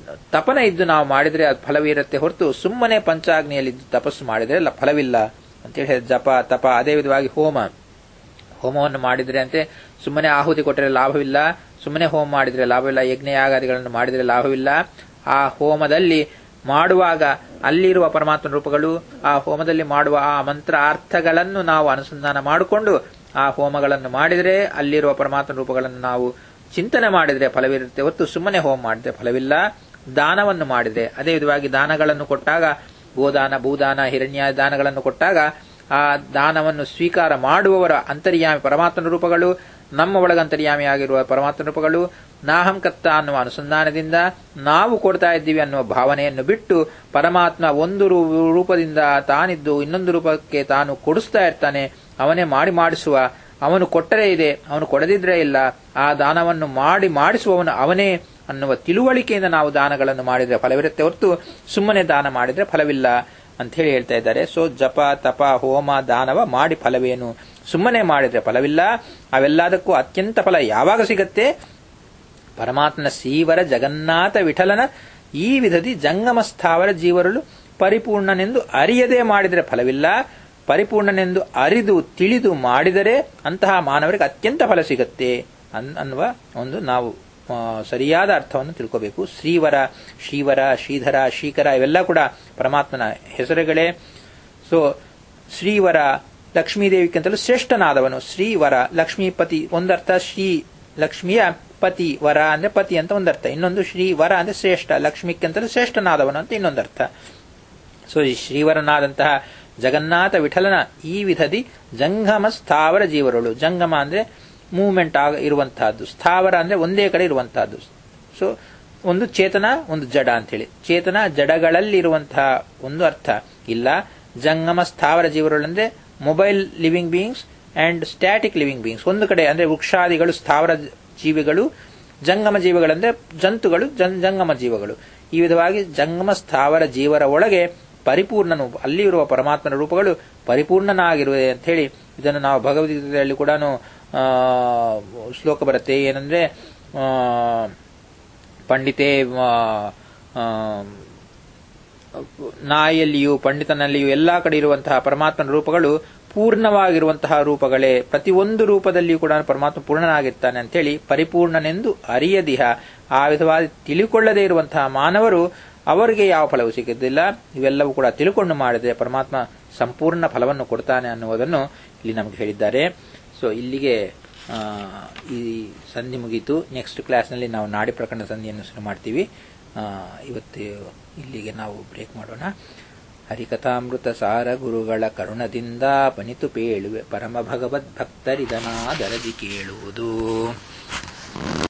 ತಪನ ಇದ್ದು ನಾವು ಮಾಡಿದ್ರೆ ಅದು ಫಲವಿರುತ್ತೆ ಹೊರತು ಸುಮ್ಮನೆ ಪಂಚಾಗ್ನಿಯಲ್ಲಿ ತಪಸ್ಸು ಮಾಡಿದ್ರೆ ಲ- ಫಲವಿಲ್ಲ ಅಂತೇಳಿ ಹೇಳಿದ ಜಪ ತಪ ಅದೇ ವಿಧವಾಗಿ ಹೋಮ ಹೋಮವನ್ನು ಮಾಡಿದ್ರೆ ಅಂತೆ ಸುಮ್ಮನೆ ಆಹುತಿ ಕೊಟ್ಟರೆ ಲಾಭವಿಲ್ಲ ಸುಮ್ಮನೆ ಹೋಮ ಮಾಡಿದ್ರೆ ಲಾಭವಿಲ್ಲ ಯಜ್ಞ ಯಾಗಾದಿಗಳನ್ನು ಮಾಡಿದರೆ ಲಾಭವಿಲ್ಲ ಆ ಹೋಮದಲ್ಲಿ ಮಾಡುವಾಗ ಅಲ್ಲಿರುವ ಪರಮಾತ್ಮ ರೂಪಗಳು ಆ ಹೋಮದಲ್ಲಿ ಮಾಡುವ ಆ ಮಂತ್ರ ಅರ್ಥಗಳನ್ನು ನಾವು ಅನುಸಂಧಾನ ಮಾಡಿಕೊಂಡು ಆ ಹೋಮಗಳನ್ನು ಮಾಡಿದರೆ ಅಲ್ಲಿರುವ ಪರಮಾತ್ಮ ರೂಪಗಳನ್ನು ನಾವು ಚಿಂತನೆ ಮಾಡಿದರೆ ಫಲವಿರುತ್ತೆ ಹೊತ್ತು ಸುಮ್ಮನೆ ಹೋಮ ಮಾಡಿದ್ರೆ ಫಲವಿಲ್ಲ ದಾನವನ್ನು ಮಾಡಿದ್ರೆ ಅದೇ ವಿಧವಾಗಿ ದಾನಗಳನ್ನು ಕೊಟ್ಟಾಗ ಗೋದಾನ ಭೂದಾನ ಹಿರಣ್ಯ ದಾನಗಳನ್ನು ಕೊಟ್ಟಾಗ ಆ ದಾನವನ್ನು ಸ್ವೀಕಾರ ಮಾಡುವವರ ಅಂತರ್ಯಾಮಿ ಪರಮಾತ್ಮನ ರೂಪಗಳು ನಮ್ಮ ಒಳಗಂತರ್ಯಾಮಿಯಾಗಿರುವ ಪರಮಾತ್ಮ ರೂಪಗಳು ನಾಹಂಕತ್ತ ಅನ್ನುವ ಅನುಸಂಧಾನದಿಂದ ನಾವು ಕೊಡ್ತಾ ಇದ್ದೀವಿ ಅನ್ನುವ ಭಾವನೆಯನ್ನು ಬಿಟ್ಟು ಪರಮಾತ್ಮ ಒಂದು ರೂ- ರೂಪದಿಂದ ತಾನಿದ್ದು ಇನ್ನೊಂದು ರೂಪಕ್ಕೆ ತಾನು ಕೊಡಿಸ್ತಾ ಇರ್ತಾನೆ ಅವನೇ ಮಾಡಿ ಮಾಡಿಸುವ ಅವನು ಕೊಟ್ಟರೆ ಇದೆ ಅವನು ಕೊಡದಿದ್ರೆ ಇಲ್ಲ ಆ ದಾನವನ್ನು ಮಾಡಿ ಮಾಡಿಸುವವನು ಅವನೇ ಅನ್ನುವ ತಿಳುವಳಿಕೆಯಿಂದ ನಾವು ದಾನಗಳನ್ನು ಮಾಡಿದ್ರೆ ಫಲವಿರುತ್ತೆ ಹೊರತು ಸುಮ್ಮನೆ ದಾನ ಮಾಡಿದ್ರೆ ಫಲವಿಲ್ಲ ಅಂತ ಹೇಳಿ ಹೇಳ್ತಾ ಇದ್ದಾರೆ ಸೊ ಜಪ ತಪ ಹೋಮ ದಾನವ ಮಾಡಿ ಫಲವೇನು ಸುಮ್ಮನೆ ಮಾಡಿದ್ರೆ ಫಲವಿಲ್ಲ ಅವೆಲ್ಲದಕ್ಕೂ ಅತ್ಯಂತ ಫಲ ಯಾವಾಗ ಸಿಗತ್ತೆ ಪರಮಾತ್ಮನ ಶ್ರೀವರ ಜಗನ್ನಾಥ ವಿಠಲನ ಈ ವಿಧದಿ ಜಂಗಮ ಸ್ಥಾವರ ಜೀವರಲು ಪರಿಪೂರ್ಣನೆಂದು ಅರಿಯದೆ ಮಾಡಿದರೆ ಫಲವಿಲ್ಲ ಪರಿಪೂರ್ಣನೆಂದು ಅರಿದು ತಿಳಿದು ಮಾಡಿದರೆ ಅಂತಹ ಮಾನವರಿಗೆ ಅತ್ಯಂತ ಫಲ ಸಿಗತ್ತೆ ಅನ್- ಅನ್ನುವ ಒಂದು ನಾವು ಆ, ಸರಿಯಾದ ಅರ್ಥವನ್ನು ತಿಳ್ಕೋಬೇಕು ಶ್ರೀವರ ಶ್ರೀವರ ಶ್ರೀಧರ ಶ್ರೀಕರ ಇವೆಲ್ಲ ಕೂಡ ಪರಮಾತ್ಮನ ಹೆಸರುಗಳೇ ಸೊ ಶ್ರೀವರ ಲಕ್ಷ್ಮೀದೇವಿಗಿಂತಲೂ ಶ್ರೇಷ್ಠನಾದವನು ಶ್ರೀವರ ಲಕ್ಷ್ಮೀಪತಿ ಒಂದರ್ಥ ಶ್ರೀ ಲಕ್ಷ್ಮಿಯ ಪತಿ ವರ ಅಂದ್ರೆ ಪತಿ ಅಂತ ಒಂದರ್ಥ ಇನ್ನೊಂದು ಶ್ರೀವರ ಅಂದ್ರೆ ಶ್ರೇಷ್ಠ ಲಕ್ಷ್ಮಿಕ್ಕಿಂತಲೂ ಶ್ರೇಷ್ಠನಾದವನು ಅಂತ ಇನ್ನೊಂದರ್ಥ ಸೊ ಈ ಶ್ರೀವರನಾದಂತಹ ಜಗನ್ನಾಥ ವಿಠಲನ ಈ ವಿಧದಿ ಜಂಗಮ ಸ್ಥಾವರ ಜೀವರುಳು ಜಂಗಮ ಅಂದ್ರೆ ಮೂವ್ಮೆಂಟ್ ಆಗ ಇರುವಂತಹದ್ದು ಸ್ಥಾವರ ಅಂದ್ರೆ ಒಂದೇ ಕಡೆ ಇರುವಂತಹದ್ದು ಸೊ ಒಂದು ಚೇತನ ಒಂದು ಜಡ ಅಂತೇಳಿ ಚೇತನ ಜಡಗಳಲ್ಲಿರುವಂತಹ ಒಂದು ಅರ್ಥ ಇಲ್ಲ ಜಂಗಮ ಸ್ಥಾವರ ಜೀವರುಳು ಅಂದ್ರೆ mobile living beings and static living beings ಒಂದು ಕಡೆ ಅಂದ್ರೆ ವೃಕ್ಷಾದಿಗಳು ಸ್ಥಾವರ ಜೀವಿಗಳು ಜಂಗಮ ಜೀವಿಗಳಂದ್ರೆ ಜಂತುಗಳು ಜಂ- ಜಂಗಮ ಜೀವಗಳು ಈ ವಿಧವಾಗಿ ಜಂಗಮ ಸ್ಥಾವರ ಜೀವರ ಒಳಗೆ ಪರಿಪೂರ್ಣನು ಅಲ್ಲಿ ಇರುವ ಪರಮಾತ್ಮನ ರೂಪಗಳು ಪರಿಪೂರ್ಣನಾಗಿರುವೆ ಅಂತ ಹೇಳಿ ಇದನ್ನು ನಾವು ಭಗವದ್ಗೀತೆಯಲ್ಲಿ ಕೂಡ ಶ್ಲೋಕ ಬರುತ್ತೆ ಏನಂದ್ರೆ ಆ, ಪಂಡಿತೆ ಆ, ಆ, ನಾಯಿಯಲ್ಲಿಯೂ ಪಂಡಿತನಲ್ಲಿಯೂ ಎಲ್ಲಾ ಕಡೆ ಇರುವಂತಹ ಪರಮಾತ್ಮನ ರೂಪಗಳು ಪೂರ್ಣವಾಗಿರುವಂತಹ ರೂಪಗಳೇ ಪ್ರತಿಯೊಂದು ರೂಪದಲ್ಲಿಯೂ ಕೂಡ ಪರಮಾತ್ಮ ಪೂರ್ಣನಾಗಿರ್ತಾನೆ ಅಂತೇಳಿ ಪರಿಪೂರ್ಣನೆಂದು ಅರಿಯದಿಹ ಆ ವಿಧವಾಗಿ ತಿಳಿಕೊಳ್ಳದೇ ಇರುವಂತಹ ಮಾನವರು ಅವರಿಗೆ ಯಾವ ಫಲವೂ ಸಿಗುವುದಿಲ್ಲ ಇವೆಲ್ಲವೂ ಕೂಡ ತಿಳ್ಕೊಂಡು ಮಾಡಿದ್ರೆ ಪರಮಾತ್ಮ ಸಂಪೂರ್ಣ ಫಲವನ್ನು ಕೊಡ್ತಾನೆ ಅನ್ನುವುದನ್ನು ಇಲ್ಲಿ ನಮಗೆ ಹೇಳಿದ್ದಾರೆ ಸೊ ಇಲ್ಲಿಗೆ ಆ, ಈ ಸಂಧಿ ಮುಗೀತು ನೆಕ್ಸ್ಟ್ ಕ್ಲಾಸ್ನಲ್ಲಿ ನಾವು ನಾಡಿ ಪ್ರಕರಣ ಸಂಧಿಯನ್ನು ಶುರು ಮಾಡ್ತೀವಿ ಆ, ಇವತ್ತು ಇಲ್ಲಿಗೆ ನಾವು ಬ್ರೇಕ್ ಮಾಡೋಣ ಹರಿಕಥಾಮೃತ ಸಾರ ಗುರುಗಳ ಕರುಣದಿಂದ ಪನಿತು ಪೇಳುವೆ ಪರಮ ಭಗವದ್ ಭಕ್ತರಿದನಾದರದಿ ಕೇಳುವುದು